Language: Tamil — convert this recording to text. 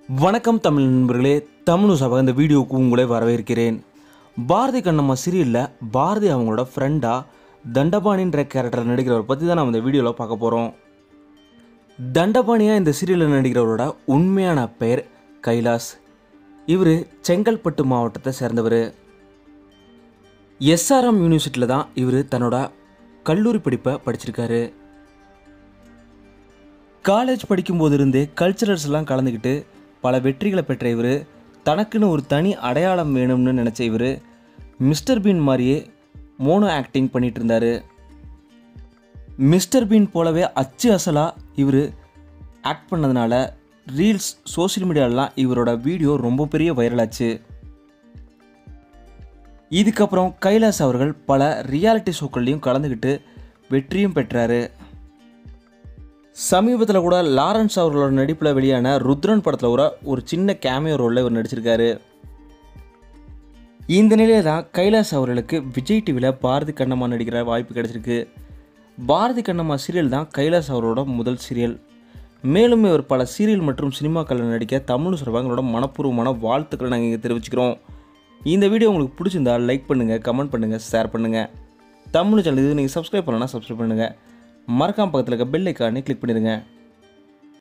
வணக்கம் தமிழ் நண்பர்களே தமிழ் சபை இந்த வீடியோவுக்கு உங்களை வரவேற்கிறேன் பாரதி கண்ணம்மா சீரியலில் பாரதி அவங்களோட ஃப்ரெண்டாக தண்டபாணின்ற கேரக்டர் நடிக்கிறவரை பற்றி தான் நம்ம இந்த வீடியோவில் பார்க்க போகிறோம் தண்டபாணியாக இந்த சீரியலில் நடிக்கிறவரோட உண்மையான பெயர் கைலாஸ் இவர் செங்கல்பட்டு மாவட்டத்தை சேர்ந்தவர் எஸ்ஆர்எம் யூனிவர்சிட்டியில் தான் இவர் தன்னோட கல்லூரி படிப்பை படிச்சிருக்காரு காலேஜ் படிக்கும்போது இருந்தே கல்ச்சுரல்ஸ்லாம் கலந்துக்கிட்டு பல வெற்றிகளை பெற்ற இவர் தனக்குன்னு ஒரு தனி அடையாளம் வேணும்னு நினச்ச இவர் மிஸ்டர் பீன் மாதிரியே மோனோ ஆக்டிங் பண்ணிட்டு இருந்தார் மிஸ்டர் பீன் போலவே அச்சு அசலாக இவர் ஆக்ட் பண்ணதுனால ரீல்ஸ் சோஷியல் மீடியாலலாம் இவரோட வீடியோ ரொம்ப பெரிய வைரலாச்சு இதுக்கப்புறம் கைலாஸ் அவர்கள் பல ரியாலிட்டி ஷோக்கள்லையும் கலந்துக்கிட்டு வெற்றியும் பெற்றாரு சமீபத்தில் கூட லாரன்ஸ் அவர்களோட நடிப்பில் வெளியான ருத்ரன் படத்தில் கூட ஒரு சின்ன கேமியோ ரோலில் இவர் நடிச்சிருக்காரு இந்த நிலையில தான் கைலாஸ் அவர்களுக்கு விஜய் டிவியில் பாரதி கண்ணம்மா நடிக்கிற வாய்ப்பு கிடைச்சிருக்கு பாரதி கண்ணம்மா சீரியல் தான் கைலாஸ் அவரோட முதல் சீரியல் மேலும் இவர் பல சீரியல் மற்றும் சினிமாக்களில் நடிக்க தமிழ் சிறப்பாங்களோட மனப்பூர்வமான வாழ்த்துக்களை நாங்கள் இங்கே தெரிவிச்சுக்கிறோம் இந்த வீடியோ உங்களுக்கு பிடிச்சிருந்தா லைக் பண்ணுங்கள் கமெண்ட் பண்ணுங்கள் ஷேர் பண்ணுங்கள் தமிழ் சேனல் இது நீங்கள் சப்ஸ்கிரைப் பண்ணலன்னா சப்ஸ்கிரைப் பண்ணுங்கள் மறக்காம பக்கத்தில் இருக்க பெல் ஐக்கானே கிளிக் பண்ணிடுங்க